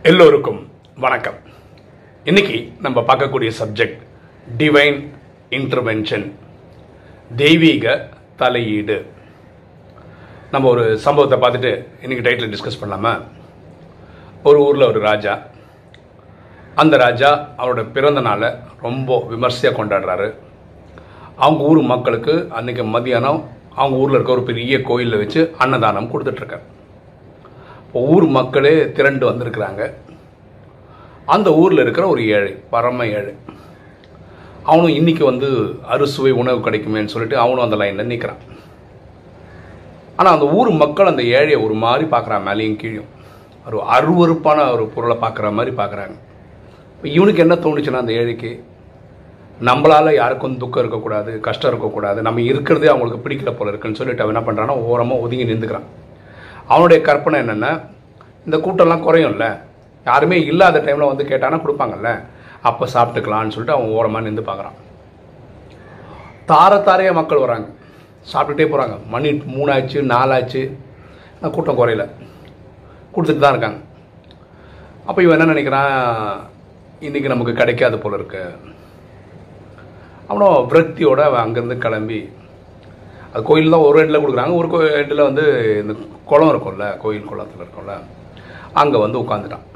எல்லோருக்கும் வணக்கம் இன்னைக்கு நம்ம பார்க்கக்கூடிய சப்ஜெக்ட் டிவைன் இன்டர்வென்ஷன் தெய்வீக தலையீடு நம்ம ஒரு சம்பவத்தை பார்த்துட்டு இன்னைக்கு டைட்டில் டிஸ்கஸ் பண்ணலாமா ஒரு ஊரில் ஒரு ராஜா அந்த ராஜா அவரோட பிறந்த நாளை ரொம்ப விமர்சையாக கொண்டாடுறாரு அவங்க ஊர் மக்களுக்கு அன்னைக்கு மதியானம் அவங்க ஊரில் இருக்க ஒரு பெரிய கோயிலில் வச்சு அன்னதானம் கொடுத்துட்ருக்காரு இப்போ ஊர் மக்களே திரண்டு வந்திருக்கிறாங்க அந்த ஊரில் இருக்கிற ஒரு ஏழை பரம ஏழை அவனும் இன்னைக்கு வந்து அறுசுவை உணவு கிடைக்குமேன்னு சொல்லிட்டு அவனும் அந்த லைனில் நிற்கிறான் ஆனால் அந்த ஊர் மக்கள் அந்த ஏழையை ஒரு மாதிரி பார்க்குறான் மேலேயும் கீழும் ஒரு அருவருப்பான ஒரு பொருளை பார்க்குற மாதிரி பார்க்குறாங்க இப்போ இவனுக்கு என்ன தோணுச்சுன்னா அந்த ஏழைக்கு நம்மளால யாருக்கும் துக்கம் இருக்கக்கூடாது கஷ்டம் இருக்கக்கூடாது நம்ம இருக்கிறதே அவங்களுக்கு பிடிக்கல போல இருக்குன்னு சொல்லிட்டு அவன் என்ன பண்ணுறான்னா ஓரமாக ஒதுங்கி நின்றுக்கிறான் அவனுடைய கற்பனை என்னென்னா இந்த கூட்டம்லாம் குறையும்ல யாருமே இல்லாத டைமில் வந்து கேட்டானா கொடுப்பாங்கல்ல அப்போ சாப்பிட்டுக்கலான்னு சொல்லிட்டு அவன் ஓரமாக நின்று பார்க்குறான் தார தாரையாக மக்கள் வராங்க சாப்பிட்டுட்டே போகிறாங்க மணி மூணாச்சு நாலாச்சு ஆனா கூட்டம் குறையல கொடுத்துட்டு தான் இருக்காங்க அப்போ இவன் என்ன நினைக்கிறான் இன்றைக்கி நமக்கு கிடைக்காது போல இருக்கு அவனும் விரக்தியோட அவன் அங்கேருந்து கிளம்பி அது கோயில் தான் ஒரு இடத்துல கொடுக்குறாங்க ஒரு கோ இடத்துல வந்து இந்த குளம் இருக்கும்ல கோயில் குளத்தில் இருக்கும்ல அங்கே வந்து உட்காந்துட்டான்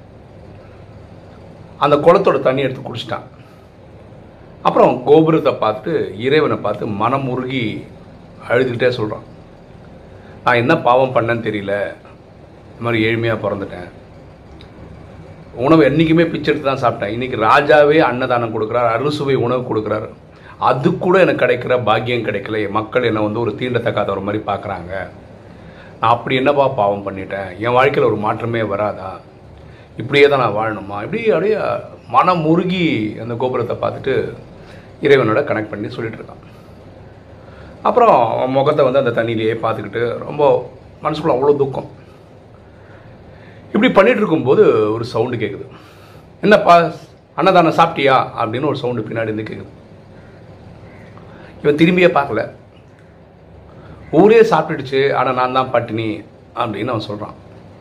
அந்த குளத்தோட தண்ணி எடுத்து குடிச்சிட்டான் அப்புறம் கோபுரத்தை பார்த்து இறைவனை பார்த்து மனம் உருகி அழுதுகிட்டே சொல்கிறான் நான் என்ன பாவம் பண்ணேன்னு தெரியல இந்த மாதிரி ஏழ்மையாக பிறந்துட்டேன் உணவு என்றைக்குமே பிச்சை எடுத்து தான் சாப்பிட்டேன் இன்னைக்கு ராஜாவே அன்னதானம் கொடுக்குறார் அறுசுவை உணவு கொடுக்குறாரு அது கூட எனக்கு கிடைக்கிற பாக்கியம் கிடைக்கல என் மக்கள் என்னை வந்து ஒரு தீண்டத்தக்காத ஒரு மாதிரி பார்க்குறாங்க நான் அப்படி என்னப்பா பாவம் பண்ணிட்டேன் என் வாழ்க்கையில் ஒரு மாற்றமே வராதா இப்படியே தான் நான் வாழணுமா இப்படி அப்படியே மனம் முருகி அந்த கோபுரத்தை பார்த்துட்டு இறைவனோட கனெக்ட் பண்ணி சொல்லிட்டு இருக்கான் அப்புறம் அவன் முகத்தை வந்து அந்த தண்ணியிலேயே பார்த்துக்கிட்டு ரொம்ப மனசுக்குள்ள அவ்வளோ துக்கம் இப்படி பண்ணிட்டு இருக்கும்போது ஒரு சவுண்டு கேட்குது என்னப்பா அன்னதானம் சாப்பிட்டியா அப்படின்னு ஒரு சவுண்டு பின்னாடி இருந்து கேட்குது இவன் திரும்பியே பார்க்கல ஊரே சாப்பிட்டுடுச்சு ஆனால் நான் தான் பட்டினி அப்படின்னு அவன் சொல்கிறான்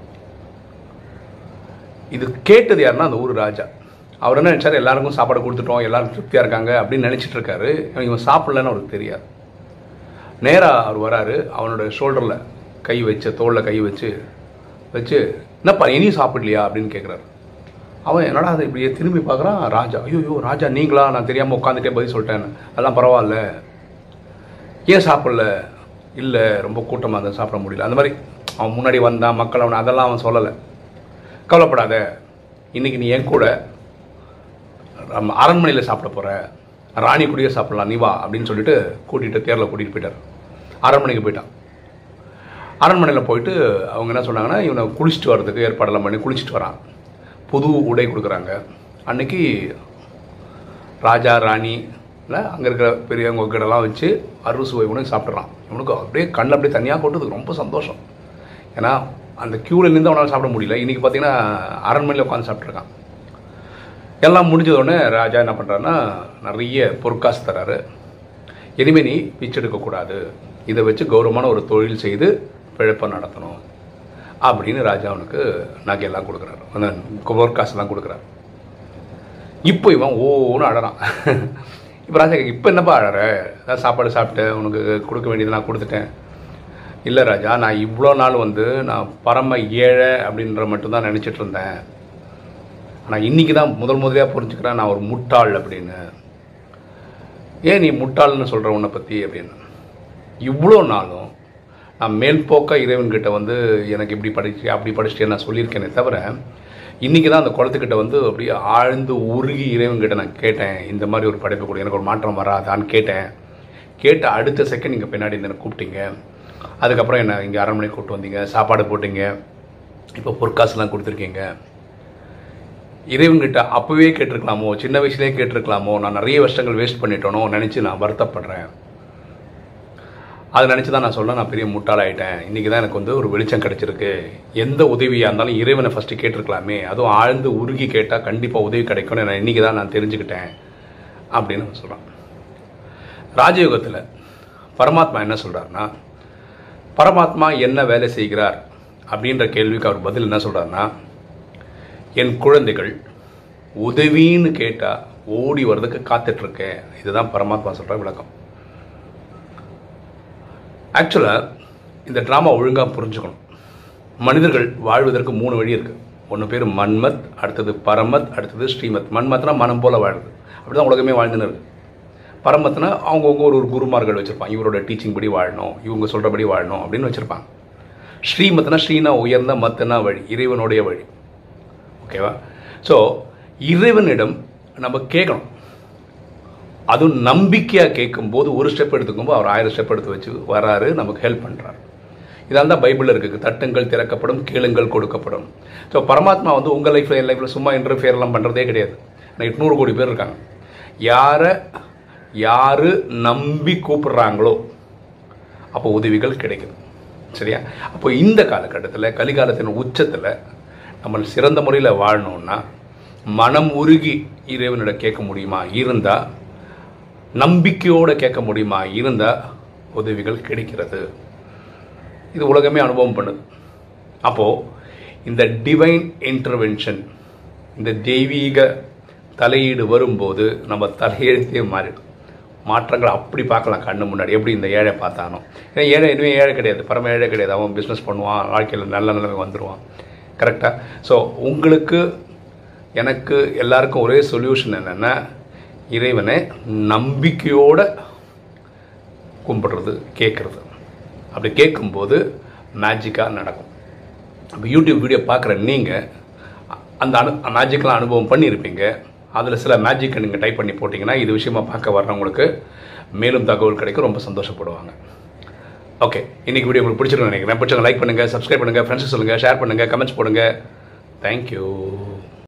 இது கேட்டது யாருன்னா அந்த ஊர் ராஜா அவர் என்ன நினச்சாரு எல்லாருக்கும் சாப்பாடு கொடுத்துட்டோம் எல்லாரும் திருப்தியாக இருக்காங்க அப்படின்னு நினச்சிட்டு இருக்காரு இவன் சாப்பிடலன்னு அவருக்கு தெரியாது நேராக அவர் வராரு அவனோட ஷோல்டரில் கை வச்சு தோளில் கை வச்சு வச்சு என்னப்பா இனியும் சாப்பிடலையா அப்படின்னு கேட்குறாரு அவன் என்னடா அதை இப்படியே திரும்பி பார்க்குறான் ராஜா ஐயோ ராஜா நீங்களா நான் தெரியாமல் உட்காந்துட்டே பதில் சொல்லிட்டேன் அதெல்லாம் பரவாயில்ல ஏன் சாப்பிடல இல்லை ரொம்ப கூட்டமாக இருந்தால் சாப்பிட முடியல அந்த மாதிரி அவன் முன்னாடி வந்தான் மக்கள் அவனை அதெல்லாம் அவன் சொல்லலை கவலைப்படாத இன்னைக்கு நீ என் கூட நம்ம அரண்மனையில் சாப்பிட போகிற ராணி கூடயே சாப்பிடலாம் நீ வா அப்படின்னு சொல்லிட்டு கூட்டிகிட்டு தேரில் கூட்டிகிட்டு போயிட்டார் அரண்மனைக்கு போயிட்டான் அரண்மனையில் போயிட்டு அவங்க என்ன சொன்னாங்கன்னா இவனை குளிச்சுட்டு வர்றதுக்கு ஏற்பாடெல்லாம் பண்ணி குளிச்சுட்டு வரான் புது உடை கொடுக்குறாங்க அன்னைக்கு ராஜா ராணி இல்லை அங்கே இருக்கிற பெரியவங்க கிட்டலாம் வச்சு அறுசுவை உணவு சாப்பிட்றான் இவனுக்கு அப்படியே கண்ணில் அப்படியே தனியாக கொட்டுது ரொம்ப சந்தோஷம் ஏன்னா அந்த க்யூவில் நின்று அவனால் சாப்பிட முடியல இன்றைக்கி பார்த்தீங்கன்னா அரண்மனையில் உட்காந்து சாப்பிட்ருக்கான் எல்லாம் முடிஞ்சதோடனே ராஜா என்ன பண்ணுறாருன்னா நிறைய பொற்காசு தராரு இனிமேல் நீ பிச்சை எடுக்கக்கூடாது இதை வச்சு கௌரவமான ஒரு தொழில் செய்து பிழைப்பை நடத்தணும் அப்படின்னு ராஜா அவனுக்கு நகையெல்லாம் கொடுக்குறாரு அந்த பொற்காசுலாம் கொடுக்குறாரு இப்போ இவன் ஓன்னு அழறான் இப்போ ராஜா இப்போ என்னப்பா அழற அதான் சாப்பாடு சாப்பிட்டேன் உனக்கு கொடுக்க வேண்டியது நான் கொடுத்துட்டேன் இல்லை ராஜா நான் இவ்வளோ நாள் வந்து நான் பரம ஏழை அப்படின்ற மட்டும்தான் நினச்சிட்டு இருந்தேன் ஆனால் இன்றைக்கி தான் முதல் முதலியாக புரிஞ்சுக்கிறேன் நான் ஒரு முட்டாள் அப்படின்னு ஏன் நீ முட்டாள்னு சொல்கிற உன்னை பற்றி அப்படின்னு இவ்வளோ நாளும் நான் மேல்போக்க இறைவன்கிட்ட வந்து எனக்கு இப்படி படிச்சு அப்படி படிச்சுட்டு நான் சொல்லியிருக்கேனே தவிர இன்றைக்கி தான் அந்த குளத்துக்கிட்ட வந்து அப்படியே ஆழ்ந்து உருகி இறைவன்கிட்ட நான் கேட்டேன் இந்த மாதிரி ஒரு படைப்பு கூட எனக்கு ஒரு மாற்றம் வராதான்னு கேட்டேன் கேட்ட அடுத்த செகண்ட் நீங்கள் பின்னாடி இந்த எனக்கு கூப்பிட்டீங்க அதுக்கப்புறம் என்னை இங்கே அரண்மனை கூப்பிட்டு வந்தீங்க சாப்பாடு போட்டீங்க இப்போ பொற்காசுலாம் கொடுத்துருக்கீங்க இறைவன்கிட்ட அப்போவே கேட்டிருக்கலாமோ சின்ன வயசுலேயே கேட்டிருக்கலாமோ நான் நிறைய வருஷங்கள் வேஸ்ட் பண்ணிட்டேனோ நினச்சி நான் வருத்தப்படுறேன் அதை நினச்சி தான் நான் சொல்ல நான் பெரிய முட்டாளாயிட்டேன் இன்றைக்கி தான் எனக்கு வந்து ஒரு வெளிச்சம் கிடச்சிருக்கு எந்த உதவியாக இருந்தாலும் இறைவனை ஃபஸ்ட்டு கேட்டிருக்கலாமே அதுவும் ஆழ்ந்து உருகி கேட்டால் கண்டிப்பாக உதவி கிடைக்கும்னு நான் இன்றைக்கி தான் நான் தெரிஞ்சுக்கிட்டேன் அப்படின்னு அவன் சொல்கிறான் ராஜயோகத்தில் பரமாத்மா என்ன சொல்கிறாருன்னா பரமாத்மா என்ன வேலை செய்கிறார் அப்படின்ற கேள்விக்கு அவர் பதில் என்ன சொல்கிறாருன்னா என் குழந்தைகள் உதவின்னு கேட்டால் ஓடி வர்றதுக்கு காத்துட்ருக்கேன் இதுதான் பரமாத்மா சொல்கிற விளக்கம் ஆக்சுவலாக இந்த ட்ராமா ஒழுங்காக புரிஞ்சுக்கணும் மனிதர்கள் வாழ்வதற்கு மூணு வழி இருக்குது ஒன்று பேர் மன்மத் அடுத்தது பரமத் அடுத்தது ஸ்ரீமத் மன்மத்னா மனம் போல வாழுது அப்படி தான் உலகமே வாழ்ந்துன்னு இருக்கு பரமத்னா அவங்கவுங்க ஒரு ஒரு குருமார்கள் வச்சுருப்பாங்க இவரோட டீச்சிங் படி வாழணும் இவங்க சொல்கிறபடி வாழணும் அப்படின்னு வச்சுருப்பாங்க ஸ்ரீமத்னா ஸ்ரீனா உயர்ந்த மத்தனா வழி இறைவனுடைய வழி ஓகேவா ஸோ இறைவனிடம் நம்ம கேட்கணும் அதுவும் நம்பிக்கையாக கேட்கும்போது ஒரு ஸ்டெப் எடுத்துக்கும்போது அவர் ஆயிரம் ஸ்டெப் எடுத்து வச்சு வராரு நமக்கு ஹெல்ப் பண்ணுறாரு இதால் தான் பைபிளில் இருக்குது தட்டுங்கள் திறக்கப்படும் கேளுங்கள் கொடுக்கப்படும் ஸோ பரமாத்மா வந்து உங்கள் லைஃப்பில் என் லைஃப்பில் சும்மா இன்டர்ஃபியர்லாம் பண்ணுறதே கிடையாது நான் எட்நூறு கோடி பேர் இருக்காங்க யாரை யார் நம்பி கூப்பிடுறாங்களோ அப்போ உதவிகள் கிடைக்குது சரியா அப்போ இந்த காலகட்டத்தில் கலிகாலத்தின் உச்சத்தில் நம்ம சிறந்த முறையில் வாழணும்னா மனம் உருகி இறைவனிடம் கேட்க முடியுமா இருந்தால் நம்பிக்கையோடு கேட்க முடியுமா இருந்தால் உதவிகள் கிடைக்கிறது இது உலகமே அனுபவம் பண்ணுது அப்போது இந்த டிவைன் இன்டர்வென்ஷன் இந்த தெய்வீக தலையீடு வரும்போது நம்ம தலையெழுத்தே மாறிடும் மாற்றங்களை அப்படி பார்க்கலாம் கண்ணு முன்னாடி எப்படி இந்த ஏழை பார்த்தானோ ஏன்னா ஏழை இனிமேல் ஏழை கிடையாது பரம ஏழை கிடையாது அவன் பிஸ்னஸ் பண்ணுவான் வாழ்க்கையில் நல்ல நிலைமை வந்துடுவான் கரெக்டாக ஸோ உங்களுக்கு எனக்கு எல்லாருக்கும் ஒரே சொல்யூஷன் என்னென்னா இறைவனை நம்பிக்கையோடு கும்பிடுறது கேட்குறது அப்படி கேட்கும்போது மேஜிக்காக நடக்கும் அப்போ யூடியூப் வீடியோ பார்க்குற நீங்கள் அந்த அனு மேஜிக்கெலாம் அனுபவம் பண்ணியிருப்பீங்க அதில் சில மேஜிக்கை நீங்கள் டைப் பண்ணி போட்டிங்கன்னா இது விஷயமா பார்க்க வர்றவங்களுக்கு மேலும் தகவல் கிடைக்கும் ரொம்ப சந்தோஷப்படுவாங்க ஓகே இன்றைக்கி வீடியோ உங்களுக்கு பிடிச்சிருக்கோம் நினைக்கிறேன் பிடிச்சவங்க லைக் பண்ணுங்கள் சப்ஸ்கிரைப் பண்ணுங்கள் ஃப்ரெண்ட்ஸ் சொல்லுங்கள் ஷேர் பண்ணுங்கள் கமெண்ட்ஸ் போடுங்க தேங்க்யூ